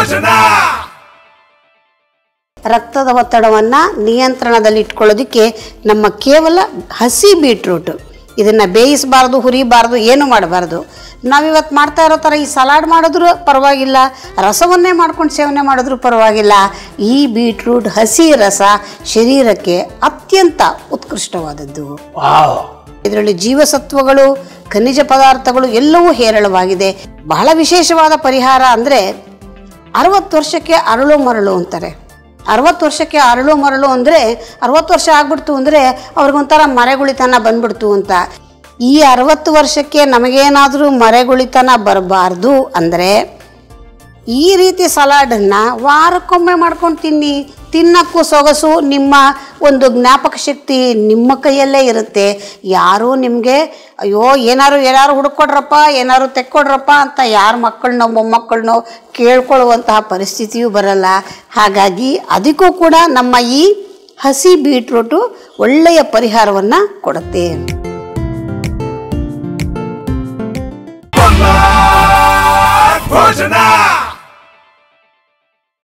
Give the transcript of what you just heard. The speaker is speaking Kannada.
ರಕ್ತದ ಒತ್ತಡವನ್ನು ನಿಯಂತ್ರಣದಲ್ಲಿ ಇಟ್ಕೊಳ್ಳೋದಕ್ಕೆ ನಮ್ಮ ಕೇವಲ ಹಸಿ ಬೀಟ್ರೂಟ್ ಇದನ್ನು ಬೇಯಿಸಬಾರ್ದು ಹುರಿಬಾರ್ದು ಏನು ಮಾಡಬಾರ್ದು ನಾವಿವತ್ತು ಮಾಡ್ತಾ ಇರೋ ಥರ ಈ ಸಲಾಡ್ ಮಾಡಿದ್ರೂ ಪರವಾಗಿಲ್ಲ ರಸವನ್ನೇ ಮಾಡ್ಕೊಂಡು ಸೇವನೆ ಮಾಡಿದ್ರೂ ಪರವಾಗಿಲ್ಲ ಈ ಬೀಟ್ರೂಟ್ ಹಸಿ ರಸ ಶರೀರಕ್ಕೆ ಅತ್ಯಂತ ಉತ್ಕೃಷ್ಟವಾದದ್ದು ಇದರಲ್ಲಿ ಜೀವಸತ್ವಗಳು ಖನಿಜ ಪದಾರ್ಥಗಳು ಎಲ್ಲವೂ ಹೇರಳವಾಗಿದೆ ಬಹಳ ವಿಶೇಷವಾದ ಪರಿಹಾರ ಅಂದರೆ ಅರವತ್ತು ವರ್ಷಕ್ಕೆ ಅರಳು ಮರಳು ಅಂತಾರೆ ಅರವತ್ತು ವರ್ಷಕ್ಕೆ ಅರಳು ಮರಳು ಅಂದರೆ ಅರವತ್ತು ವರ್ಷ ಆಗ್ಬಿಡ್ತು ಅಂದರೆ ಅವ್ರಿಗೊಂಥರ ಮರೆಗುಳಿತನ ಬಂದ್ಬಿಡ್ತು ಅಂತ ಈ ಅರವತ್ತು ವರ್ಷಕ್ಕೆ ನಮಗೇನಾದರೂ ಮರೆಗುಳಿತನ ಬರಬಾರ್ದು ಅಂದರೆ ಈ ರೀತಿ ಸಲಾಡನ್ನು ವಾರಕ್ಕೊಮ್ಮೆ ಮಾಡ್ಕೊಂಡು ತಿನ್ನಿ ತಿನ್ನಕ್ಕೂ ಸೊಗಸು ನಿಮ್ಮ ಒಂದು ಜ್ಞಾಪಕ ಶಕ್ತಿ ನಿಮ್ಮ ಕೈಯಲ್ಲೇ ಇರುತ್ತೆ ಯಾರೂ ನಿಮಗೆ ಅಯ್ಯೋ ಏನಾರು ಏನಾರು ಹುಡ್ಕೊಡ್ರಪ್ಪ ಏನಾರು ತೆಕ್ಕೊಡ್ರಪ್ಪ ಅಂತ ಯಾರ ಮಕ್ಕಳನ್ನೋ ಮೊಮ್ಮಕ್ಕಳನ್ನೋ ಕೇಳ್ಕೊಳ್ಳುವಂತಹ ಪರಿಸ್ಥಿತಿಯೂ ಬರಲ್ಲ ಹಾಗಾಗಿ ಅದಕ್ಕೂ ಕೂಡ ನಮ್ಮ ಈ ಹಸಿ ಬೀಟ್ರೂಟು ಒಳ್ಳೆಯ ಪರಿಹಾರವನ್ನು ಕೊಡುತ್ತೆ ಭೋಜನ